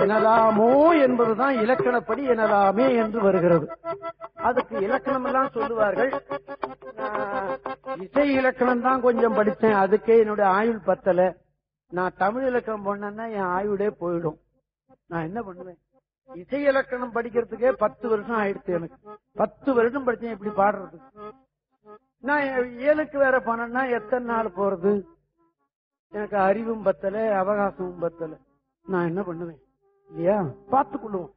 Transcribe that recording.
எனலாமோ என்பதுதான் இலக்கணப்படி எனலாமே என்று வருகிறது அதுக்கு இலக்கணம் எல்லாம் சொல்லுவார்கள் நான் இசை இலக்கணம் தான் கொஞ்சம் படிச்சேன் அதுக்கே என்னுடைய ஆயுள் பத்தல நான் தமிழ் இலக்கணம் பண்ணேன்னா என் ஆயுளே போயிடும் நான் என்ன பண்ணுவேன் இசை இலக்கணம் படிக்கிறதுக்கே பத்து வருஷம் ஆயிடுச்சு எனக்கு பத்து வருஷம் படிச்சேன் இப்படி பாடுறது நான் ஏழுக்கு வேற போனேன்னா எத்தனை நாள் போறது எனக்கு அறிவும் பத்தல அவகாசமும் பத்தல நான் என்ன பண்ணுவேன் இல்லையா பார்த்துக் கொள்ளுவோம்